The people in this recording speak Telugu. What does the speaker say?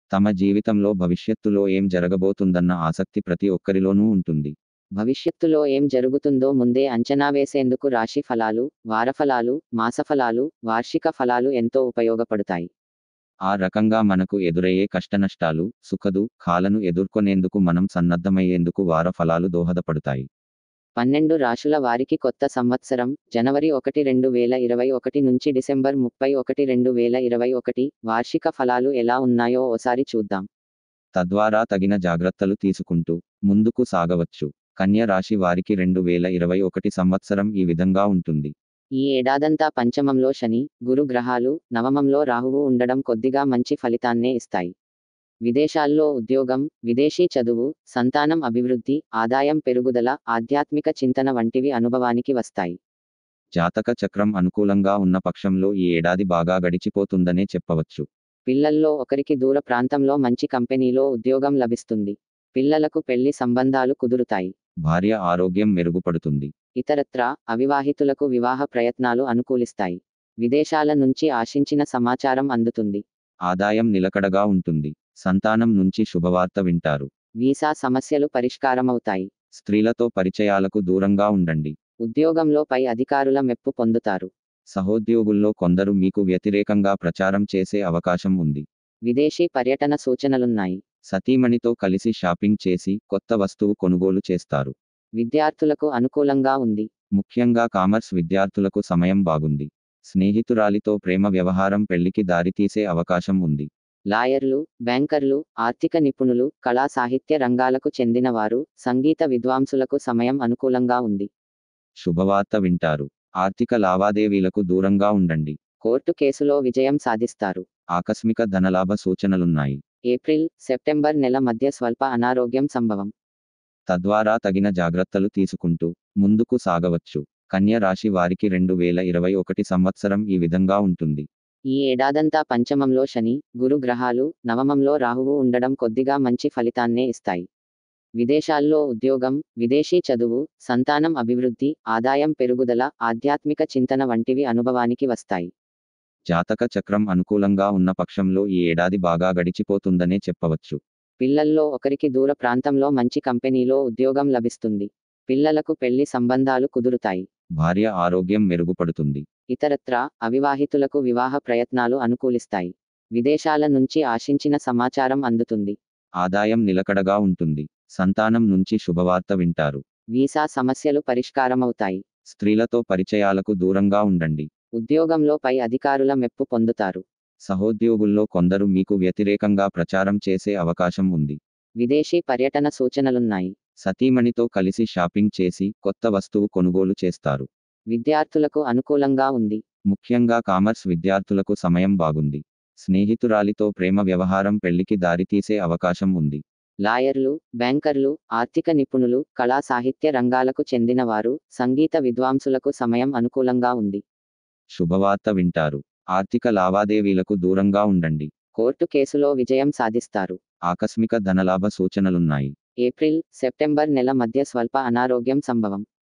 తమ జీవితంలో భవిష్యత్తులో ఏం జరగబోతుందన్న ఆసక్తి ప్రతి ఒక్కరిలోనూ ఉంటుంది భవిష్యత్తులో ఏం జరుగుతుందో ముందే అంచనా వేసేందుకు రాశి ఫలాలు వారఫలాలు మాసఫలాలు వార్షిక ఫలాలు ఎంతో ఉపయోగపడతాయి ఆ రకంగా మనకు ఎదురయ్యే కష్టనష్టాలు సుఖదు ఖాలను ఎదుర్కొనేందుకు మనం సన్నద్ధమయ్యేందుకు వార ఫలాలు దోహదపడతాయి పన్నెండు రాశుల వారికి కొత్త సంవత్సరం జనవరి ఒకటి రెండు వేల ఇరవై ఒకటి నుంచి డిసెంబర్ ముప్పై ఒకటి రెండు వేల ఇరవై ఒకటి వార్షిక ఫలాలు ఎలా ఉన్నాయో ఓసారి చూద్దాం తద్వారా తగిన జాగ్రత్తలు తీసుకుంటూ ముందుకు సాగవచ్చు కన్య రాశి వారికి రెండు వేల ఇరవై ఒకటి సంవత్సరం ఈ విధంగా ఉంటుంది ఈ ఏడాదంతా పంచమంలో శని గురు గ్రహాలు నవమంలో రాహువు ఉండడం కొద్దిగా మంచి ఫలితాన్నే ఇస్తాయి విదేశాల్లో ఉద్యోగం విదేశీ చదువు సంతానం అభివృద్ధి ఆదాయం పెరుగుదల ఆధ్యాత్మిక చింతన వంటివి అనుభవానికి వస్తాయి జాతక చక్రం అనుకూలంగా ఉన్న పక్షంలో ఈ ఏడాది బాగా గడిచిపోతుందనే చెప్పవచ్చు పిల్లల్లో ఒకరికి దూర ప్రాంతంలో మంచి కంపెనీలో ఉద్యోగం లభిస్తుంది పిల్లలకు పెళ్లి సంబంధాలు కుదురుతాయి భార్య ఆరోగ్యం మెరుగుపడుతుంది ఇతరత్రా అవివాహితులకు వివాహ ప్రయత్నాలు అనుకూలిస్తాయి విదేశాల నుంచి ఆశించిన సమాచారం అందుతుంది ఆదాయం నిలకడగా ఉంటుంది సంతానం నుంచి శుభవార్త వింటారు వీసా సమస్యలు పరిష్కారమవుతాయి స్త్రీలతో పరిచయాలకు దూరంగా ఉండండి ఉద్యోగంలో పై అధికారుల మెప్పు పొందుతారు సహోద్యోగుల్లో కొందరు మీకు వ్యతిరేకంగా ప్రచారం చేసే అవకాశం ఉంది విదేశీ పర్యటన సూచనలున్నాయి సతీమణితో కలిసి షాపింగ్ చేసి కొత్త వస్తువు కొనుగోలు చేస్తారు విద్యార్థులకు అనుకూలంగా ఉంది ముఖ్యంగా కామర్స్ విద్యార్థులకు సమయం బాగుంది స్నేహితురాలితో ప్రేమ వ్యవహారం పెళ్లికి దారితీసే అవకాశం ఉంది లాయర్లు బ్యాంకర్లు ఆర్థిక నిపుణులు కళా సాహిత్య రంగాలకు చెందిన వారు సంగీత విద్వాంసులకు సమయం అనుకూలంగా ఉంది శుభవార్త వింటారు ఆర్థిక లావాదేవీలకు దూరంగా ఉండండి కోర్టు కేసులో విజయం సాధిస్తారు ఆకస్మిక ధనలాభ సూచనలున్నాయి ఏప్రిల్ సెప్టెంబర్ నెల మధ్య స్వల్ప అనారోగ్యం సంభవం తద్వారా తగిన జాగ్రత్తలు తీసుకుంటూ ముందుకు సాగవచ్చు కన్య రాశి వారికి రెండు వేల ఇరవై ఒకటి సంవత్సరం ఈ విధంగా ఉంటుంది ఈ ఏడాదంతా పంచమంలో శని గురు గ్రహాలు నవమంలో రాహువు ఉండడం కొద్దిగా మంచి ఫలితాన్నే ఇస్తాయి విదేశాల్లో ఉద్యోగం విదేశీ చదువు సంతానం అభివృద్ధి ఆదాయం పెరుగుదల ఆధ్యాత్మిక చింతన వంటివి అనుభవానికి వస్తాయి జాతక చక్రం అనుకూలంగా ఉన్న పక్షంలో ఈ ఏడాది బాగా గడిచిపోతుందనే చెప్పవచ్చు పిల్లల్లో ఒకరికి దూర ప్రాంతంలో మంచి కంపెనీలో ఉద్యోగం లభిస్తుంది పిల్లలకు పెళ్లి సంబంధాలు కుదురుతాయి భార్య ఆరోగ్యం మెరుగుపడుతుంది ఇతరత్రా అవివాహితులకు వివాహ ప్రయత్నాలు అనుకూలిస్తాయి విదేశాల నుంచి ఆశించిన సమాచారం అందుతుంది ఆదాయం నిలకడగా ఉంటుంది సంతానం నుంచి శుభవార్త వింటారు వీసా సమస్యలు పరిష్కారమవుతాయి స్త్రీలతో పరిచయాలకు దూరంగా ఉండండి ఉద్యోగంలో పై అధికారుల మెప్పు పొందుతారు సహోద్యోగుల్లో కొందరు మీకు వ్యతిరేకంగా ప్రచారం చేసే అవకాశం ఉంది విదేశీ పర్యటన సూచనలున్నాయి సతీమణితో కలిసి షాపింగ్ చేసి కొత్త వస్తువు కొనుగోలు చేస్తారు విద్యార్థులకు అనుకూలంగా ఉంది ముఖ్యంగా కామర్స్ విద్యార్థులకు సమయం బాగుంది స్నేహితురాలితో ప్రేమ వ్యవహారం పెళ్లికి దారితీసే అవకాశం ఉంది లాయర్లు బ్యాంకర్లు ఆర్థిక నిపుణులు కళా సాహిత్య రంగాలకు చెందిన వారు సంగీత విద్వాంసులకు సమయం అనుకూలంగా ఉంది శుభవార్త వింటారు ఆర్థిక లావాదేవీలకు దూరంగా ఉండండి కోర్టు కేసులో విజయం సాధిస్తారు ఆకస్మిక ధనలాభ సూచనలున్నాయి ఏప్రిల్ సెప్టెంబర్ నెల మధ్య స్వల్ప అనారోగ్యం సంభవం